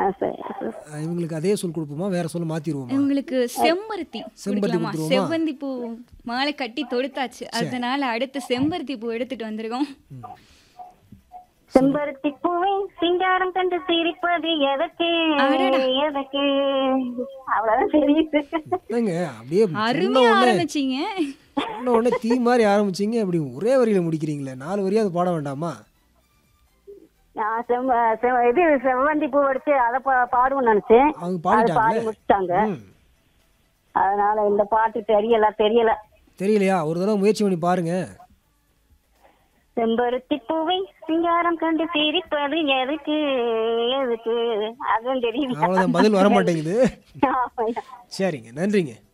சரி சரி. அஹ் இவங்களுக்கு அதே சொல் கொடுப்போமா வேற சொல்ல மாத்திருவோமா உங்களுக்கு செம்பருத்தி செம்பருத்தி கொடுக்கலாமா கொடுத்துருவோமா? செவ்வந்தி பூ மாலை கட்டி தொடுத்தாச்சு அதனால அடுத்து செம்பருத்தி பூ எடுத்துட்டு வந்திருக்கோம் செம்பருத்தி பூவை சிங்காரம் கண்டு சிரிப்பது எதற்கு அடடா. எதற்கு அவ்வளவுதான் தெரியுது என்னங்க அப்படியே சொன்ன அருமையா உடனே ஆரம்பிச்சீங்க சொன்ன உடனே தீ மாதிரி ஆரம்பிச்சீங்க அப்படி ஒரே வரியில முடிக்கிறீங்களே நாலு வரியாவது பாட வேண்டாமா நான் செம்ம செம்ம- இது செவ்வந்தி பூ எடுத்து அதை பா- பாடுவோம்னு நினைச்சேன் அவங்க அது பாடி பாடிட்டாங்களே முடிச்சிட்டாங்க ம். அதனால இந்த பாட்டு தெரியல தெரியல தெரியலையா ஒரு தடவை முயற்சி பண்ணி பாருங்க செம்பருத்தி பூவை சிங்காரம் கண்டு சிரிப்பது எதுக்கு எதுக்கு அதுவும் தெரியல அவ்வளவுதான் பதில் வர மாட்டேங்குது ஆமாய்யா. சரிங்க நன்றிங்க